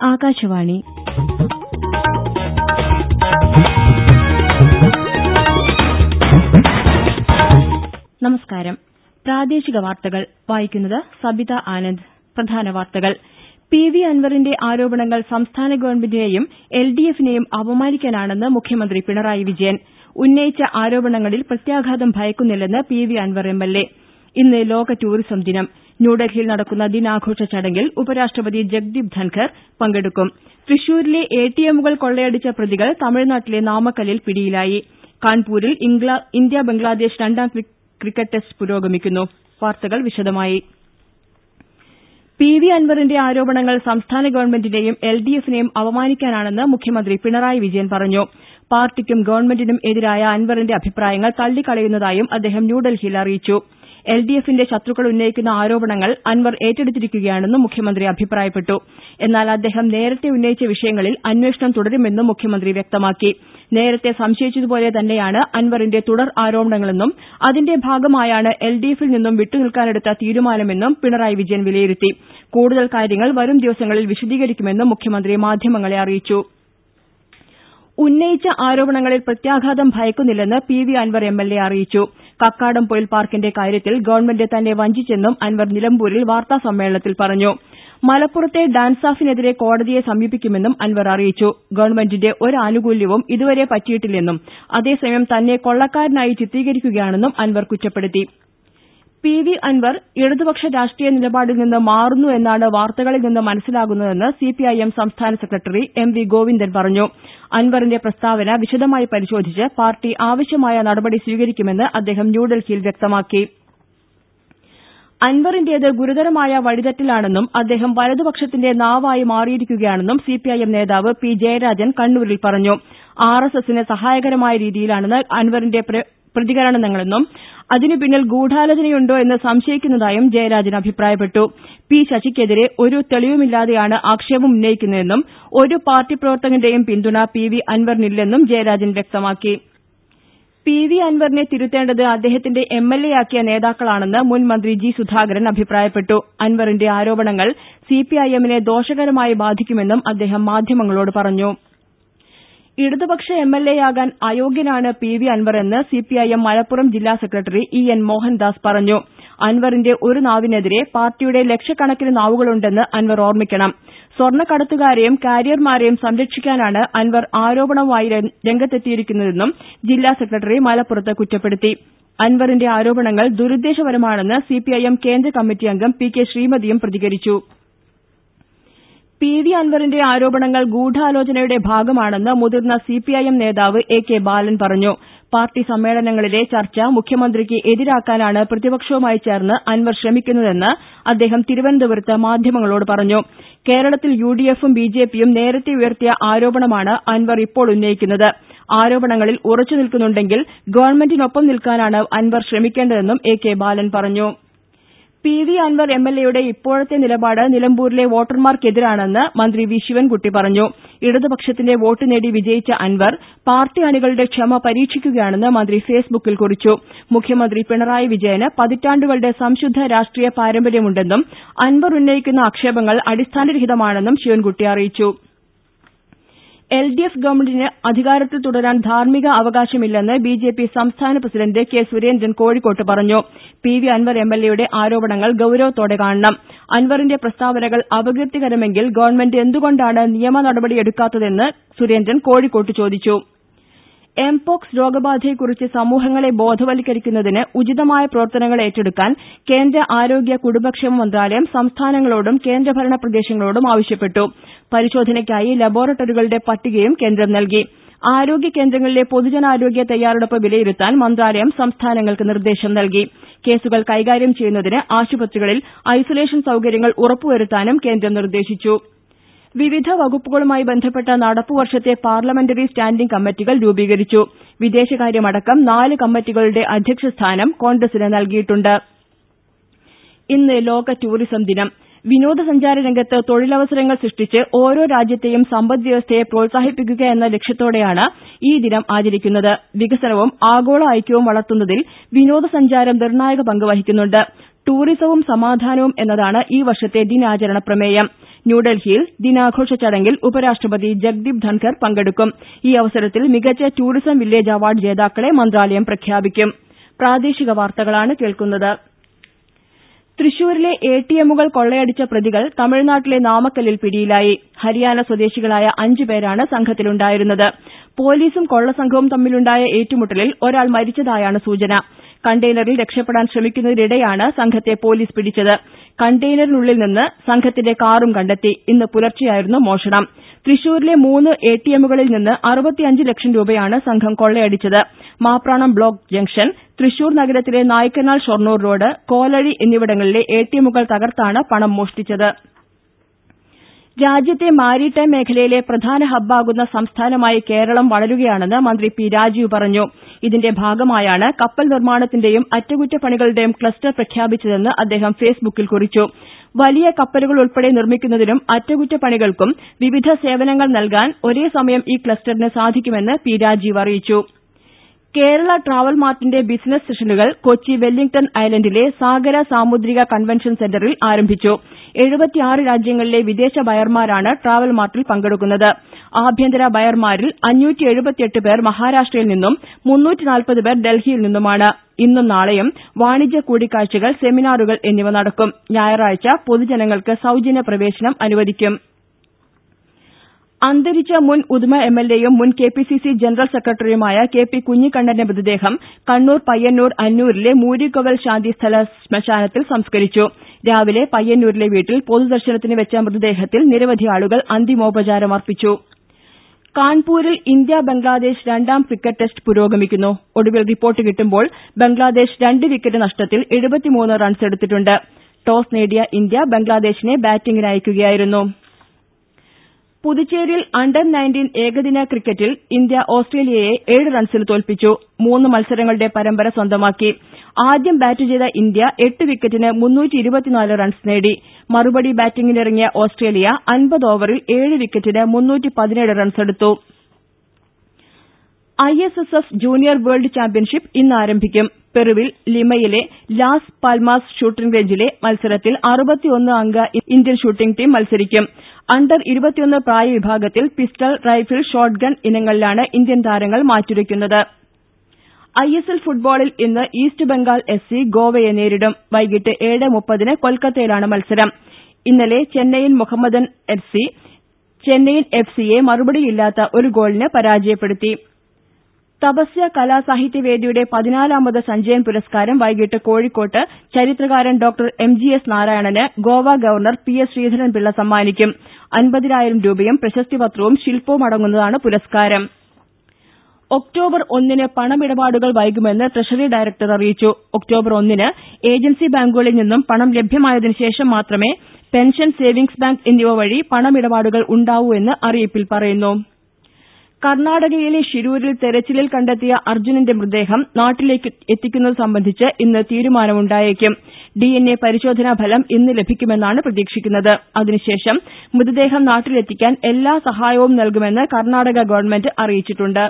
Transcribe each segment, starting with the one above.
ആകാശവാണി നമസ്കാരം പ്രാദേശിക വാർത്തകൾ വായിക്കുന്നത് സബിത ആനന്ദ് പ്രധാന വാർത്തകൾ പി വി അൻവറിന്റെ ആരോപണങ്ങൾ സംസ്ഥാന ഗവൺമെന്റിനെയും എൽ ഡി എഫിനെയും അപമാനിക്കാനാണെന്ന് മുഖ്യമന്ത്രി പിണറായി വിജയൻ ഉന്നയിച്ച ആരോപണങ്ങളിൽ പ്രത്യാഘാതം ഭയക്കുന്നില്ലെന്ന് P V Anvar M L A ഇന്ന് ലോക ടൂറിസം ദിനം ന്യൂഡൽഹിയിൽ നടക്കുന്ന ദിനാഘോഷ ചടങ്ങിൽ ഉപരാഷ്ട്രപതി ജഗ്ദീപ് ധൻഖർ പങ്കെടുക്കും തൃശൂരിലെ എ ടി എമ്മുകൾ കൊള്ളയടിച്ച പ്രതികൾ തമിഴ്നാട്ടിലെ നാമക്കല്ലിൽ പിടിയിലായി കാൺപൂരിൽ ഇന്ത്യ ബംഗ്ലാദേശ് രണ്ടാം ക്രിക്കറ്റ് ടെസ്റ്റ് പുരോഗമിക്കുന്നു വാർത്തകൾ വിശദമായി പി വി അൻവറിന്റെ ആരോപണങ്ങൾ സംസ്ഥാന ഗവൺമെന്റിനെയും എൽ ഡി എഫിനെയും അപമാനിക്കാനാണെന്ന് മുഖ്യമന്ത്രി പിണറായി വിജയൻ പറഞ്ഞു പാർട്ടിക്കും ഗവൺമെന്റിനും എതിരായ അൻവറിന്റെ അഭിപ്രായങ്ങൾ തള്ളിക്കളയുന്നതായും അദ്ദേഹം ന്യൂഡൽഹിയിൽ അറിയിച്ചു എൽ ഡി എഫിന്റെ ശത്രുക്കൾ ഉന്നയിക്കുന്ന ആരോപണങ്ങൾ അൻവർ ഏറ്റെടുത്തിരിക്കുകയാണെന്നും മുഖ്യമന്ത്രി അഭിപ്രായപ്പെട്ടു എന്നാൽ അദ്ദേഹം നേരത്തെ ഉന്നയിച്ച വിഷയങ്ങളിൽ അന്വേഷണം തുടരുമെന്നും മുഖ്യമന്ത്രി വ്യക്തമാക്കി നേരത്തെ സംശയിച്ചതുപോലെ തന്നെയാണ് അൻവറിന്റെ തുടർ ആരോപണങ്ങളെന്നും അതിന്റെ ഭാഗമായാണ് എൽ ഡി എഫിൽ നിന്നും വിട്ടുനിൽക്കാനെടുത്ത തീരുമാനമെന്നും പിണറായി വിജയൻ വിലയിരുത്തി കൂടുതൽ കാര്യങ്ങൾ വരും ദിവസങ്ങളിൽ വിശദീകരിക്കുമെന്നും മുഖ്യമന്ത്രി മാധ്യമങ്ങളെ അറിയിച്ചു ഉന്നയിച്ച ആരോപണങ്ങളിൽ പ്രത്യാഘാതം ഭയക്കുന്നില്ലെന്ന് P V Anvar M L A അറിയിച്ചു കക്കാടം പൊയിൽ പാർക്കിന്റെ കാര്യത്തിൽ ഗവൺമെന്റ് തന്നെ വഞ്ചിച്ചെന്നും അൻവർ നിലമ്പൂരിൽ വാർത്താസമ്മേളനത്തിൽ പറഞ്ഞു മലപ്പുറത്തെ ഡാൻസാഫിനെതിരെ കോടതിയെ സമീപിക്കുമെന്നും അൻവർ അറിയിച്ചു ഗവൺമെന്റിന്റെ ഒരാനുകൂല്യവും ഇതുവരെ പറ്റിയിട്ടില്ലെന്നും അതേസമയം തന്നെ കൊള്ളക്കാരനായി ചിത്രീകരിക്കുകയാണെന്നും അൻവർ കുറ്റപ്പെടുത്തി പി വി അൻവർ ഇടതുപക്ഷ രാഷ്ട്രീയ നിലപാടിൽ നിന്ന് മാറുന്നു എന്നാണ് വാർത്തകളിൽ നിന്ന് മനസ്സിലാകുന്നതെന്ന് സിപിഐഎം സംസ്ഥാന സെക്രട്ടറി എം വി ഗോവിന്ദൻ പറഞ്ഞു അൻവറിന്റെ പ്രസ്താവന വിശദമായി പരിശോധിച്ച് പാർട്ടി ആവശ്യമായ നടപടി സ്വീകരിക്കുമെന്ന് അദ്ദേഹം ന്യൂഡൽഹിയിൽ വ്യക്തമാക്കി അൻവറിന്റേത് ഗുരുതരമായ വഴിതെറ്റലാണെന്നും അദ്ദേഹം വലതുപക്ഷത്തിന്റെ നാവായി മാറിയിരിക്കുകയാണെന്നും സിപിഐഎം നേതാവ് പി ജയരാജൻ കണ്ണൂരിൽ പറഞ്ഞു ആർ എസ് എസിന് സഹായകരമായ രീതിയിലാണ് അൻവറിന്റെ പ്രതികരണങ്ങളെന്നും അതിനു പിന്നിൽ ഗൂഢാലോചനയുണ്ടോ എന്ന് സംശയിക്കുന്നതായും ജയരാജൻ അഭിപ്രായപ്പെട്ടു പി ശശിക്കെതിരെ ഒരു തെളിവുമില്ലാതെയാണ് ആക്ഷേപം ഉന്നയിക്കുന്നതെന്നും ഒരു പാർട്ടി പ്രവർത്തകന്റെയും പിന്തുണ പി വി അൻവറിനില്ലെന്നും ജയരാജൻ വ്യക്തമാക്കി പി വി അൻവറിനെ തിരുത്തേണ്ടത് അദ്ദേഹത്തിന്റെ എം എൽ എ ആക്കിയ നേതാക്കളാണെന്ന് മുൻ മന്ത്രി ജി സുധാകരൻ അഭിപ്രായപ്പെട്ടു അൻവറിന്റെ ആരോപണങ്ങൾ സിപിഐഎമ്മിനെ ദോഷകരമായി ബാധിക്കുമെന്നും അദ്ദേഹം മാധ്യമങ്ങളോട് പറഞ്ഞു ഇടതുപക്ഷ എം എൽ എയാകാൻ അയോഗ്യനാണ് പി വി അൻവറെന്ന് സിപിഐഎം മലപ്പുറം ജില്ലാ സെക്രട്ടറി ഇ എൻ മോഹൻദാസ് പറഞ്ഞു അൻവറിന്റെ ഒരു നാവിനെതിരെ പാർട്ടിയുടെ ലക്ഷക്കണക്കിന് നാവുകളുണ്ടെന്ന് അൻവർ ഓർമ്മിക്കണം സ്വർണ്ണക്കടത്തുകാരെയും കാരിയർമാരെയും സംരക്ഷിക്കാനാണ് അൻവർ ആരോപണവുമായി രംഗത്തെത്തിയിരിക്കുന്നതെന്നും ജില്ലാ സെക്രട്ടറി മലപ്പുറത്ത് കുറ്റപ്പെടുത്തി അൻവറിന്റെ ആരോപണങ്ങൾ ദുരുദ്ദേശപരമാണെന്ന് സിപിഐഎം കേന്ദ്ര കമ്മിറ്റി അംഗം പി കെ ശ്രീമതിയും പ്രതികരിച്ചു പി വി അൻവറിന്റെ ആരോപണങ്ങൾ ഗൂഢാലോചനയുടെ ഭാഗമാണെന്ന് മുതിർന്ന സിപിഐഎം നേതാവ് എ കെ ബാലൻ പറഞ്ഞു പാർട്ടി സമ്മേളനങ്ങളിലെ ചർച്ച മുഖ്യമന്ത്രിക്ക് എതിരാക്കാനാണ് പ്രതിപക്ഷവുമായി ചേർന്ന് അൻവർ ശ്രമിക്കുന്നതെന്ന് അദ്ദേഹം തിരുവനന്തപുരത്ത് മാധ്യമങ്ങളോട് പറഞ്ഞു കേരളത്തിൽ യുഡിഎഫും ബിജെപിയും നേരത്തെ ഉയർത്തിയ ആരോപണമാണ് അൻവർ ഇപ്പോൾ ഉന്നയിക്കുന്നത് ആരോപണങ്ങളിൽ ഉറച്ചുനിൽക്കുന്നുണ്ടെങ്കിൽ ഗവൺമെന്റിനൊപ്പം നിൽക്കാനാണ് അൻവർ ശ്രമിക്കേണ്ടതെന്നും എ കെ ബാലൻ പറഞ്ഞു P V Anvar M L എയുടെ ഇപ്പോഴത്തെ നിലപാട് നിലമ്പൂരിലെ വോട്ടർമാർക്കെതിരാണെന്ന് മന്ത്രി വി ശിവൻകുട്ടി പറഞ്ഞു ഇടതുപക്ഷത്തിന്റെ വോട്ട് നേടി വിജയിച്ച അൻവർ പാർട്ടി അണികളുടെ ക്ഷമ പരീക്ഷിക്കുകയാണെന്ന് മന്ത്രി ഫേസ്ബുക്കിൽ കുറിച്ചു മുഖ്യമന്ത്രി പിണറായി വിജയന് പതിറ്റാണ്ടുകളുടെ സംശുദ്ധ രാഷ്ട്രീയ പാരമ്പര്യമുണ്ടെന്നും അൻവർ ഉന്നയിക്കുന്ന ആക്ഷേപങ്ങൾ അടിസ്ഥാനരഹിതമാണെന്നും ശിവൻകുട്ടി അറിയിച്ചു എൽ ഡി എഫ് ഗവൺമെന്റിന് അധികാരത്തിൽ തുടരാൻ ധാർമ്മിക അവകാശമില്ലെന്ന് ബി ജെ പി സംസ്ഥാന പ്രസിഡന്റ് കെ സുരേന്ദ്രൻ കോഴിക്കോട്ട് പറഞ്ഞു P V Anvar M L എയുടെ ആരോപണങ്ങൾ ഗൌരവത്തോടെ കാണണം അൻവറിന്റെ പ്രസ്താവനകൾ അപകീർത്തികരമെങ്കിൽ ഗവൺമെന്റ് എന്തുകൊണ്ടാണ് നിയമ നടപടിയെടുക്കാത്തതെന്ന് സുരേന്ദ്രൻ കോഴിക്കോട്ട് ചോദിച്ചു എംപോക്സ് രോഗബാധയെക്കുറിച്ച് സമൂഹങ്ങളെ ബോധവൽക്കരിക്കുന്നതിന് ഉചിതമായ പ്രവർത്തനങ്ങൾ ഏറ്റെടുക്കാൻ കേന്ദ്ര ആരോഗ്യ കുടുംബക്ഷേമ മന്ത്രാലയം സംസ്ഥാനങ്ങളോടും കേന്ദ്രഭരണ പ്രദേശങ്ങളോടും ആവശ്യപ്പെട്ടു പരിശോധനയ്ക്കായി ലബോറട്ടറികളുടെ പട്ടികയും കേന്ദ്രം നൽകി ആരോഗ്യ കേന്ദ്രങ്ങളിലെ പൊതുജനാരോഗ്യ തയ്യാറെടുപ്പ് വിലയിരുത്താൻ മന്ത്രാലയം സംസ്ഥാനങ്ങൾക്ക് നിർദ്ദേശം നൽകി കേസുകൾ കൈകാര്യം ചെയ്യുന്നതിന് ആശുപത്രികളിൽ ഐസൊലേഷൻ സൌകര്യങ്ങൾ ഉറപ്പുവരുത്താനും കേന്ദ്രം നിർദ്ദേശിച്ചു വിവിധ വകുപ്പുകളുമായി ബന്ധപ്പെട്ട നടപ്പുവർഷത്തെ പാർലമെന്ററി സ്റ്റാൻഡിംഗ് കമ്മിറ്റികൾ രൂപീകരിച്ചു വിദേശകാര്യമടക്കം നാല് കമ്മിറ്റികളുടെ അധ്യക്ഷസ്ഥാനം കോൺഗ്രസിന് നൽകിയിട്ടുണ്ട് ഇന്ന് ലോക ടൂറിസം ദിനം വിനോദസഞ്ചാര രംഗത്ത് തൊഴിലവസരങ്ങൾ സൃഷ്ടിച്ച് ഓരോ രാജ്യത്തെയും സമ്പദ്വ്യവസ്ഥയെ പ്രോത്സാഹിപ്പിക്കുക എന്ന ലക്ഷ്യത്തോടെയാണ് ഈ ദിനം ആചരിക്കുന്നത് വികസനവും ആഗോള ഐക്യവും വളർത്തുന്നതിൽ വിനോദസഞ്ചാരം നിർണായക പങ്ക് വഹിക്കുന്നുണ്ട് ടൂറിസവും സമാധാനവും എന്നതാണ് ഈ വർഷത്തെ ദിനാചരണ പ്രമേയം ന്യൂഡൽഹിയിൽ ദിനാഘോഷ ചടങ്ങിൽ ഉപരാഷ്ട്രപതി ജഗ്ദീപ് ധൻഖർ പങ്കെടുക്കും ഈ അവസരത്തിൽ മികച്ച ടൂറിസം വില്ലേജ് അവാർഡ് ജേതാക്കളെ മന്ത്രാലയം പ്രഖ്യാപിക്കും പ്രാദേശിക വാർത്തകളാണ് കേൾക്കുന്നത് തൃശൂരിലെ എ ടി എമ്മുകൾ കൊള്ളയടിച്ച പ്രതികൾ തമിഴ്നാട്ടിലെ നാമക്കല്ലിൽ പിടിയിലായി ഹരിയാന സ്വദേശികളായ അഞ്ചു പേരാണ് സംഘത്തിലുണ്ടായിരുന്നത് പോലീസും കൊള്ളസംഘവും തമ്മിലുണ്ടായ ഏറ്റുമുട്ടലിൽ ഒരാൾ മരിച്ചതായാണ് സൂചന കണ്ടെയ്നറിൽ രക്ഷപ്പെടാൻ ശ്രമിക്കുന്നതിനിടെയാണ് സംഘത്തെ പോലീസ് പിടിച്ചത് കണ്ടെയ്നറിനുള്ളിൽ നിന്ന് സംഘത്തിന്റെ കാറും കണ്ടെത്തി ഇന്ന് പുലർച്ചെയായിരുന്നു മോഷണം തൃശൂരിലെ മൂന്ന് എ ടി എമ്മുകളിൽ നിന്ന് അറുപത്തിയഞ്ച് ലക്ഷം രൂപയാണ് സംഘം കൊള്ളയടിച്ചത് മാപ്രാണം ബ്ലോക്ക് ജംഗ്ഷൻ തൃശൂർ നഗരത്തിലെ നായ്ക്കനാൽ ഷൊർണൂർ റോഡ് കോലഴി എന്നിവിടങ്ങളിലെ എ ടി എമ്മുകൾ തകർത്താണ് പണം മോഷ്ടിച്ചത് രാജ്യത്തെ മാരിടൈം മേഖലയിലെ പ്രധാന ഹബ്ബാകുന്ന സംസ്ഥാനമായി കേരളം വളരുകയാണെന്ന് മന്ത്രി പി രാജീവ് പറഞ്ഞു ഇതിന്റെ ഭാഗമായാണ് കപ്പൽ നിർമ്മാണത്തിന്റെയും അറ്റകുറ്റപ്പണികളുടെയും ക്ലസ്റ്റർ പ്രഖ്യാപിച്ചതെന്ന് അദ്ദേഹം ഫേസ്ബുക്കിൽ കുറിച്ചു വലിയ കപ്പലുകൾ ഉൾപ്പെടെ നിർമ്മിക്കുന്നതിനും അറ്റകുറ്റപ്പണികൾക്കും വിവിധ സേവനങ്ങൾ നൽകാൻ ഒരേ സമയം ഈ ക്ലസ്റ്ററിന് സാധിക്കുമെന്ന് പി രാജീവ് അറിയിച്ചു കേരള ട്രാവൽ മാർട്ടിന്റെ ബിസിനസ് സെഷനുകൾ കൊച്ചി വെല്ലിംഗ്ടൺ ഐലൻഡിലെ സാഗര സാമുദ്രിക കൺവെൻഷൻ സെന്ററിൽ ആരംഭിച്ചു എഴുപത്തിയാറ് രാജ്യങ്ങളിലെ വിദേശ ബയർമാരാണ് ട്രാവൽ മാർട്ടിൽ പങ്കെടുക്കുന്നത് ആഭ്യന്തര ബയർമാരിൽ അഞ്ഞൂറ്റി എഴുപത്തിയെട്ട് പേർ മഹാരാഷ്ട്രയിൽ നിന്നും മുന്നൂറ്റിനാൽപ്പത് പേർ ഡൽഹിയിൽ നിന്നുമാണ് ഇന്നും നാളെയും വാണിജ്യ കൂടിക്കാഴ്ചകൾ സെമിനാറുകൾ എന്നിവ നടക്കും ഞായറാഴ്ച പൊതുജനങ്ങൾക്ക് സൌജന്യ പ്രവേശനം അനുവദിക്കും അന്തരിച്ച മുൻ ഉദുമ എംഎൽഎയും മുൻ കെപിസിസി ജനറൽ സെക്രട്ടറിയുമായ കെ പി കുഞ്ഞിക്കണ്ണന്റെ മൃതദേഹം കണ്ണൂർ പയ്യന്നൂർ അന്നൂരിലെ മൂരിക്കൊവൽ ശാന്തിസ്ഥല ശ്മശാനത്തിൽ സംസ്കരിച്ചു രാവിലെ പയ്യന്നൂരിലെ വീട്ടിൽ പൊതുദർശനത്തിന് വെച്ച മൃതദേഹത്തിൽ നിരവധി ആളുകൾ അന്തിമോപചാരമർപ്പിച്ചു കാൺപൂരിൽ ഇന്ത്യ ബംഗ്ലാദേശ് രണ്ടാം ക്രിക്കറ്റ് ടെസ്റ്റ് പുരോഗമിക്കുന്നു ഒടുവിൽ റിപ്പോർട്ട് കിട്ടുമ്പോൾ ബംഗ്ലാദേശ് രണ്ട് വിക്കറ്റ് നഷ്ടത്തിൽ എഴുപത്തിമൂന്ന് റൺസെടുത്തിട്ടുണ്ട് ടോസ് നേടിയ ഇന്ത്യ ബംഗ്ലാദേശിനെ ബാറ്റിംഗിനയക്കുകയായിരുന്നു പുതുച്ചേരിയിൽ അണ്ടർ നയൻറ്റീൻ ഏകദിന ക്രിക്കറ്റിൽ ഇന്ത്യ ഓസ്ട്രേലിയയെ ഏഴ് റൺസിന് തോൽപ്പിച്ചു മൂന്ന് മത്സരങ്ങളുടെ പരമ്പര സ്വന്തമാക്കി ആദ്യം ബാറ്റ് ചെയ്ത ഇന്ത്യ എട്ട് വിക്കറ്റിന് റൺസ് നേടി മറുപടി ബാറ്റിംഗിനിറങ്ങിയ ഓസ്ട്രേലിയ അൻപത് ഓവറിൽ ഏഴ് വിക്കറ്റിന് റൺസെടുത്തു I S S F junior world championship ഇന്ന് ആരംഭിക്കും പെറുവിൽ ലിമയിലെ ലാസ് പാൽമാസ് ഷൂട്ടിംഗ് റേഞ്ചിലെ മത്സരത്തിൽ അറുപത്തിയൊന്ന് അംഗ ഇന്ത്യൻ ഷൂട്ടിംഗ് ടീം മത്സരിക്കും അണ്ടർ ഇരുപത്തിയൊന്ന് പ്രായവിഭാഗത്തിൽ പിസ്റ്റൾ റൈഫിൾ ഷോട്ട്ഗൺ ഇനങ്ങളിലാണ് ഇന്ത്യൻ താരങ്ങൾ മാറ്റുരയ്ക്കുന്നത് ഐ എസ് എൽ ഫുട്ബോളിൽ ഇന്ന് ഈസ്റ്റ് ബംഗാൾ എഫ് സി ഗോവയെ നേരിടും വൈകിട്ട് ഏഴ് മുപ്പതിന് കൊൽക്കത്തയിലാണ് മത്സരം ഇന്നലെ Chennaiyin Mohammedan F C Chennaiyin F സിയെ മറുപടിയില്ലാത്ത ഒരു ഗോളിന് പരാജയപ്പെടുത്തി തപസ്യ കലാസാഹിത്യവേദിയുടെ പതിനാലാമത് സഞ്ജയൻ പുരസ്കാരം വൈകിട്ട് കോഴിക്കോട്ട് ചരിത്രകാരൻ ഡോക്ടർ എം ജി എസ് നാരായണന് Goa governor P S Sreedharan Pillai സമ്മാനിക്കും അൻപതിനായിരം രൂപയും പ്രശസ്തിപത്രവും ശില്പവും അടങ്ങുന്നതാണ് പുരസ്കാരം ഒക്ടോബർ ഒന്നിന് പണമിടപാടുകൾ വൈകുമെന്ന് ട്രഷറി ഡയറക്ടർ അറിയിച്ചു ഒക്ടോബർ ഒന്നിന് ഏജൻസി ബാങ്കുകളിൽ നിന്നും പണം ലഭ്യമായതിനു ശേഷം മാത്രമേ പെൻഷൻ സേവിംഗ്സ് ബാങ്ക് എന്നിവ വഴി പണമിടപാടുകൾ ഉണ്ടാവൂ എന്ന് അറിയിപ്പിൽ പറയുന്നു കർണാടകയിലെ ഷിരൂരിൽ തെരച്ചിലിൽ കണ്ടെത്തിയ അർജുനന്റെ മൃതദേഹം നാട്ടിലേക്ക് എത്തിക്കുന്നത് സംബന്ധിച്ച് ഇന്ന് തീരുമാനമുണ്ടായേക്കും ഡിഎൻഎ പരിശോധനാ ഫലം ഇന്ന് ലഭിക്കുമെന്നാണ് പ്രതീക്ഷിക്കുന്നത് അതിനുശേഷം മൃതദേഹം നാട്ടിലെത്തിക്കാൻ എല്ലാ സഹായവും നൽകുമെന്ന് കർണാടക ഗവൺമെന്റ് അറിയിച്ചിട്ടുണ്ട്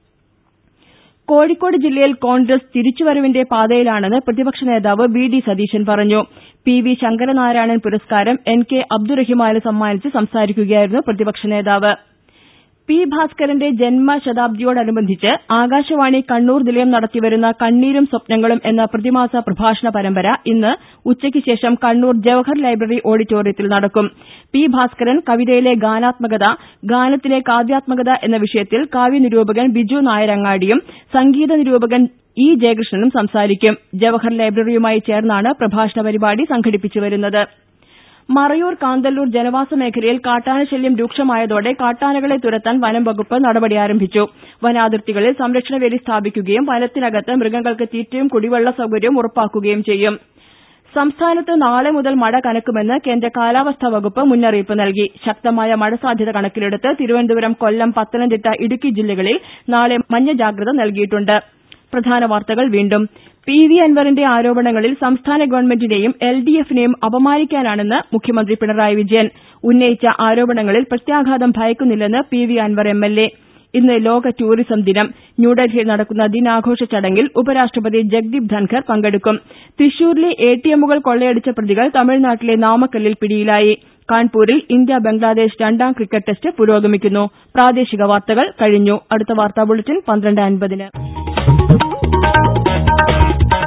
കോഴിക്കോട് ജില്ലയിൽ കോൺഗ്രസ് തിരിച്ചുവരവിന്റെ പാതയിലാണെന്ന് പ്രതിപക്ഷ നേതാവ് വി ഡി സതീശൻ പറഞ്ഞു പി വി ശങ്കരനാരായണൻ പുരസ്കാരം എൻ കെ അബ്ദുറഹിമാന് സമ്മാനിച്ച് സംസാരിക്കുകയായിരുന്നു പ്രതിപക്ഷ നേതാവ് പി ഭാസ്കരന്റെ ജന്മശതാബ്ദിയോടനുബന്ധിച്ച് ആകാശവാണി കണ്ണൂർ നിലയം നടത്തിവരുന്ന കണ്ണീരും സ്വപ്നങ്ങളും എന്ന പ്രതിമാസ പ്രഭാഷണ പരമ്പര ഇന്ന് ഉച്ചയ്ക്ക് ശേഷം കണ്ണൂർ ജവഹർ ലൈബ്രറി ഓഡിറ്റോറിയത്തിൽ നടക്കും പി ഭാസ്കരൻ കവിതയിലെ ഗാനാത്മകത ഗാനത്തിലെ കാവ്യാത്മകത എന്ന വിഷയത്തിൽ കാവ്യനിരൂപകൻ ബിജു നായരങ്ങാടിയും സംഗീത നിരൂപകൻ ഇ ജയകൃഷ്ണനും സംസാരിക്കും ജവഹർ ലൈബ്രറിയുമായി ചേർന്നാണ് പ്രഭാഷണ പരിപാടി സംഘടിപ്പിച്ചുവരുന്നത് മറയൂർ കാന്തല്ലൂർ ജനവാസ മേഖലയിൽ കാട്ടാനശല്യം രൂക്ഷമായതോടെ കാട്ടാനകളെ തുരത്താൻ വനം വകുപ്പ് നടപടി ആരംഭിച്ചു വനാതിർത്തികളിൽ സംരക്ഷണ വേലി സ്ഥാപിക്കുകയും വനത്തിനകത്ത് മൃഗങ്ങൾക്ക് തീറ്റയും കുടിവെള്ള സൌകര്യവും ഉറപ്പാക്കുകയും ചെയ്യും സംസ്ഥാനത്ത് നാളെ മുതൽ മഴ കനക്കുമെന്ന് കേന്ദ്ര കാലാവസ്ഥാ വകുപ്പ് മുന്നറിയിപ്പ് നൽകി ശക്തമായ മഴ സാധ്യത കണക്കിലെടുത്ത് തിരുവനന്തപുരം കൊല്ലം പത്തനംതിട്ട ഇടുക്കി ജില്ലകളിൽ നാളെ മഞ്ഞ ജാഗ്രത നൽകിയിട്ടുണ്ട് പ്രധാന വാർത്തകൾ വീണ്ടും പി വി അൻവറിന്റെ ആരോപണങ്ങളിൽ സംസ്ഥാന ഗവൺമെന്റിനെയും എൽ ഡി എഫിനെയും അപമാനിക്കാനാണെന്ന് മുഖ്യമന്ത്രി പിണറായി വിജയൻ ഉന്നയിച്ച ആരോപണങ്ങളിൽ പ്രത്യാഘാതം ഭയക്കുന്നില്ലെന്ന് P V Anvar M L A ഇന്ന് ലോക ടൂറിസം ദിനം ന്യൂഡൽഹിയിൽ നടക്കുന്ന ദിനാഘോഷ ചടങ്ങിൽ ഉപരാഷ്ട്രപതി ജഗ്ദീപ് ധൻഖർ പങ്കെടുക്കും തൃശൂരിലെ എടിഎമ്മുകൾ കൊള്ളയടിച്ച പ്രതികൾ തമിഴ്നാട്ടിലെ നാമക്കല്ലിൽ പിടിയിലായി കാൺപൂരിൽ ഇന്ത്യ ബംഗ്ലാദേശ് രണ്ടാം ക്രിക്കറ്റ് ടെസ്റ്റ് പുരോഗമിക്കുന്നു പ്രാദേശിക വാർത്തകൾ കഴിഞ്ഞു അടുത്ത വാർത്താ ബുള്ളറ്റിൻ പന്ത്രണ്ട് അൻപതിന്